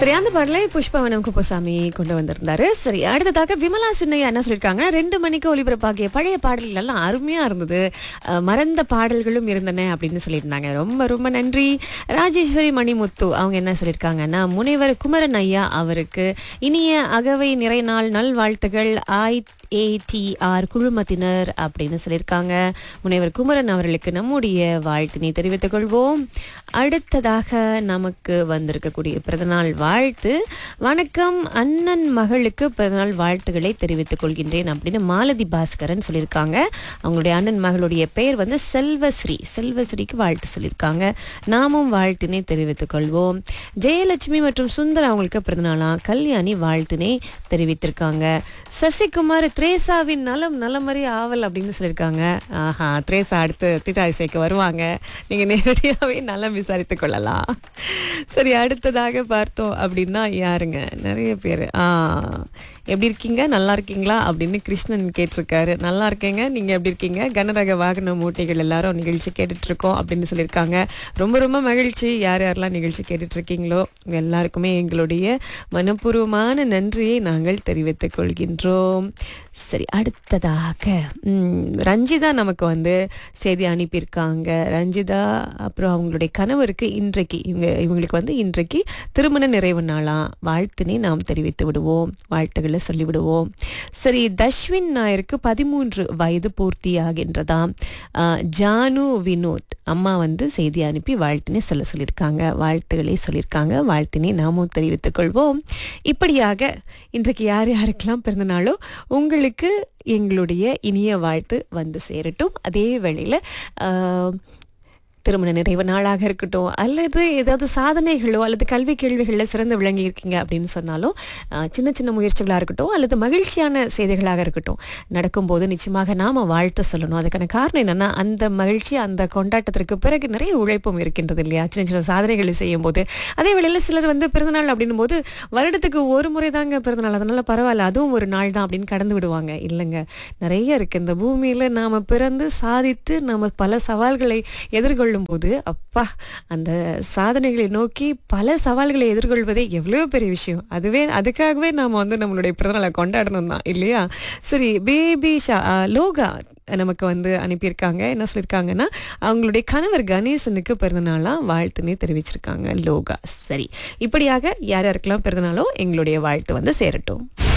சரி அந்த பாடலை புஷ்பவனம் குப்புசாமி கொண்டு வந்திருந்தாரு சரி அடுத்ததாக விமலா சின்னையா என்ன சொல்லியிருக்காங்க ரெண்டு மணிக்கு ஒளிபரப்பாகிய பழைய பாடல்கள் எல்லாம் அருமையா இருந்தது அஹ், மறந்த பாடல்களும் இருந்தன அப்படின்னு சொல்லியிருந்தாங்க ரொம்ப ரொம்ப நன்றி ராஜேஸ்வரி மணிமுத்து அவங்க என்ன சொல்லியிருக்காங்கன்னா முனைவர் குமரன் ஐயா அவருக்கு இனிய அகவை நிறைநாள் நல்வாழ்த்துகள் ஐ ஏடிஆர் குழுமத்தினர் அப்படின்னு சொல்லியிருக்காங்க முனைவர் குமரன் அவர்களுக்கு நம்முடைய வாழ்த்தினை தெரிவித்துக் கொள்வோம் அடுத்ததாக நமக்கு வந்திருக்கக்கூடிய பிறந்தநாள் வாழ்த்து வணக்கம் அண்ணன் மகளுக்கு பிறந்தநாள் வாழ்த்துக்களை தெரிவித்துக் கொள்கின்றேன் அப்படின்னு மாலதி பாஸ்கரன் சொல்லியிருக்காங்க அவங்களுடைய அண்ணன் மகளுடைய பெயர் வந்து செல்வஸ்ரீ செல்வஸ்ரீக்கு வாழ்த்து சொல்லியிருக்காங்க நாமும் வாழ்த்தினை தெரிவித்துக் கொள்வோம் ஜெயலட்சுமி மற்றும் சுந்தர் அவங்களுக்கு பிறந்தநாளாம் கல்யாணி வாழ்த்தினை தெரிவித்திருக்காங்க சசிகுமார் த்ரேசாவின் நலம் நலமறி ஆவல் அப்படின்னு சொல்லியிருக்காங்க ஆஹா த்ரேசா அடுத்து திட்டாய் சேர்க்க வருவாங்க நீங்க நேரடியாகவே நலம் விசாரித்துக் கொள்ளலாம் சரி அடுத்ததாக பார்த்தோம் அப்படின்னா யாருங்க நிறைய பேர் ஆ எப்படி இருக்கீங்க நல்லா இருக்கீங்களா அப்படின்னு கிருஷ்ணன் கேட்டிருக்காரு நல்லா இருக்கேங்க நீங்க எப்படி இருக்கீங்க கனரக வாகன மூட்டைகள் எல்லாரும் நிகழ்ச்சி கேட்டுட்டு இருக்கோம் அப்படின்னு சொல்லியிருக்காங்க ரொம்ப ரொம்ப மகிழ்ச்சி யார் யாரெல்லாம் நிகழ்ச்சி கேட்டுட்டு இருக்கீங்களோ உங்க எல்லாருக்குமே எங்களுடைய மனப்பூர்வமான நன்றியை நாங்கள் தெரிவித்துக் கொள்கின்றோம் சரி அடுத்ததாக ம், ரஞ்சிதா நமக்கு வந்து செய்தி அனுப்பியிருக்காங்க ரஞ்சிதா அப்புறம் அவங்களுடைய கணவருக்கு இன்றைக்கு இவங்க இவங்களுக்கு வந்து இன்றைக்கு திருமண நிறைவு நாளாம் வாழ்த்தினை நாம் தெரிவித்து விடுவோம் வாழ்த்துக்களை சொல்லிவிடுவோம் சரி தஷ்வின் நாயருக்கு பதிமூன்று வயது பூர்த்தி ஆகின்றதாம் ஆஹ், ஜானு வினோத் அம்மா வந்து செய்தி அனுப்பி வாழ்த்தினை சொல்ல சொல்லியிருக்காங்க வாழ்த்துக்களை சொல்லியிருக்காங்க வாழ்த்தினை நாமும் தெரிவித்துக் கொள்வோம் இப்படியாக இன்றைக்கு யார் யாருக்கெல்லாம் பிறந்த நாளோ உங்களுக்கு எங்களுடைய இனிய வாழ்த்து வந்து சேரட்டும் அதே வேளையில் ஆஹ், திருமண நிறைவு நாளாக இருக்கட்டும் அல்லது ஏதாவது சாதனைகளோ அல்லது கல்வி கேள்விகளில் சிறந்து விளங்கி இருக்கீங்க அப்படின்னு சொன்னாலும் ஆஹ், சின்ன சின்ன முயற்சிகளாக இருக்கட்டும் அல்லது மகிழ்ச்சியான செய்திகளாக இருக்கட்டும் நடக்கும்போது நிச்சயமாக நாம வாழ்த்து சொல்லணும் அதுக்கான காரணம் என்னன்னா அந்த மகிழ்ச்சி அந்த கொண்டாட்டத்திற்கு பிறகு நிறைய உழைப்பும் இருக்கின்றது இல்லையா சின்ன சின்ன சாதனைகளை செய்யும் போது அதே வேளையில் சிலர் வந்து பிறந்தநாள் அப்படின்னும் போது வருடத்துக்கு ஒரு முறை தாங்க பிறந்தநாள் அதனால பரவாயில்ல அதுவும் ஒரு நாள் தான் அப்படின்னு கடந்து விடுவாங்க இல்லைங்க நிறைய இருக்கு இந்த பூமியில நாம பிறந்து சாதித்து நாம பல சவால்களை எதிர்கொள்ளும் போது அப்பா அந்த சாதனைகளை நோக்கி பல சவால்களை எதிர்கொள்வதே எவ்வளோ பெரிய விஷயம் அதுவே அதுக்காகவே நாம வந்து நம்மளுடைய பிறந்தநாளை கொண்டாடணும் தான் இல்லையா சரி பேபி ஷா ஆ, லோகா நமக்கு வந்து அனுப்பியிருக்காங்க என்ன சொல்லியிருக்காங்கன்னா அவங்களுடைய கணவர் கணேசனுக்கு பிறந்தநாளாம் வாழ்த்துனே தெரிவிச்சிருக்காங்க லோகா சரி இப்படியாக யார் யாருக்கெல்லாம் பிறந்தநாளோ எங்களுடைய வாழ்த்து வந்து சேரட்டும்